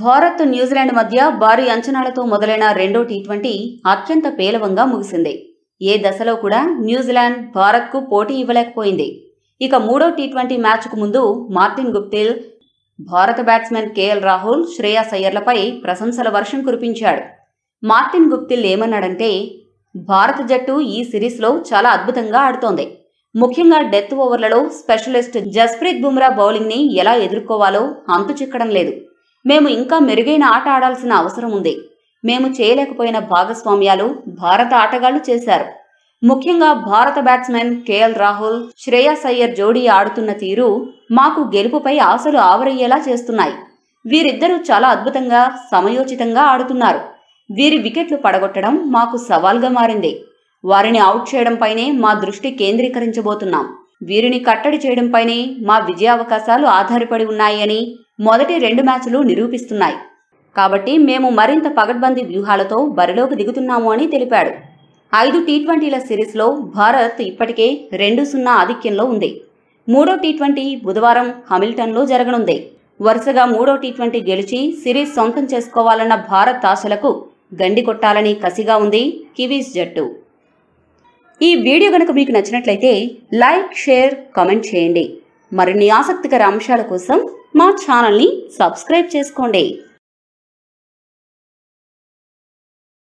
Bharat New Zealand మధ్య భారీ అంచనాలతో మొదలైన రెండో టీ ట్వంటీ అత్యంత పేలవంగా ముగిసింది ఏ దశలో కూడా న్యూజిలాండ్ భారత్కు పోటీ ఇవ్వలేకపోయింది ఇక మూడో టీ ట్వంటీ మ్యాచ్కు ముందు మార్టిన్ గుప్తిల్ భారత బ్యాట్స్మెన్ కేఎల్ రాహుల్ శ్రేయాస్ అయ్యర్లపై ప్రశంసల వర్షం కురిపించాడు మార్టిన్ గుప్తిల్ ఏమన్నాడంటే భారత జట్టు ఈ సిరీస్లో చాలా అద్భుతంగా ఆడుతోంది ముఖ్యంగా డెత్ ఓవర్లలో స్పెషలిస్ట్ జస్ప్రీత్ బుమ్రా బౌలింగ్ని ఎలా ఎదుర్కోవాలో అంతు చిక్కడం లేదు మేము ఇంకా మెరుగైన ఆట ఆడాల్సిన అవసరం ఉంది మేము చేయలేకపోయిన భాగస్వామ్యాలు భారత ఆటగాళ్లు చేశారు ముఖ్యంగా భారత బ్యాట్స్మెన్ కేఎల్ రాహుల్ శ్రేయస్ అయ్యర్ జోడీ ఆడుతున్న తీరు మాకు గెలుపుపై ఆశలు ఆవరయ్యేలా చేస్తున్నాయి వీరిద్దరూ చాలా అద్భుతంగా సమయోచితంగా ఆడుతున్నారు వీరి వికెట్లు పడగొట్టడం మాకు సవాల్గా మారింది వారిని అవుట్ చేయడంపైనే మా దృష్టి కేంద్రీకరించబోతున్నాం వీరిని కట్టడి చేయడంపైనే మా విజయావకాశాలు ఆధారపడి ఉన్నాయి అని మొదటి రెండు మ్యాచ్లు నిరూపిస్తున్నాయి కాబట్టి మేము మరింత పగడ్బందీ వ్యూహాలతో బరిలోకి దిగుతున్నాము అని తెలిపాడు ఐదు టీ ట్వంటీల సిరీస్లో భారత్ ఇప్పటికే రెండు సున్నా ఆధిక్యంలో ఉంది మూడో టీ ట్వంటీ బుధవారం హమిల్టన్లో జరగనుంది వరుసగా మూడో టీ ట్వంటీ గెలిచి సిరీస్ సొంతం చేసుకోవాలన్న భారత్ ఆశలకు గండి కొట్టాలని కసిగా ఉంది కివీస్ జట్టు ఈ వీడియో కనుక మీకు నచ్చినట్లయితే లైక్ షేర్ కామెంట్ చేయండి మరిన్ని ఆసక్తికర అంశాల కోసం మా ఛానల్ని సబ్స్క్రైబ్ చేసుకోండి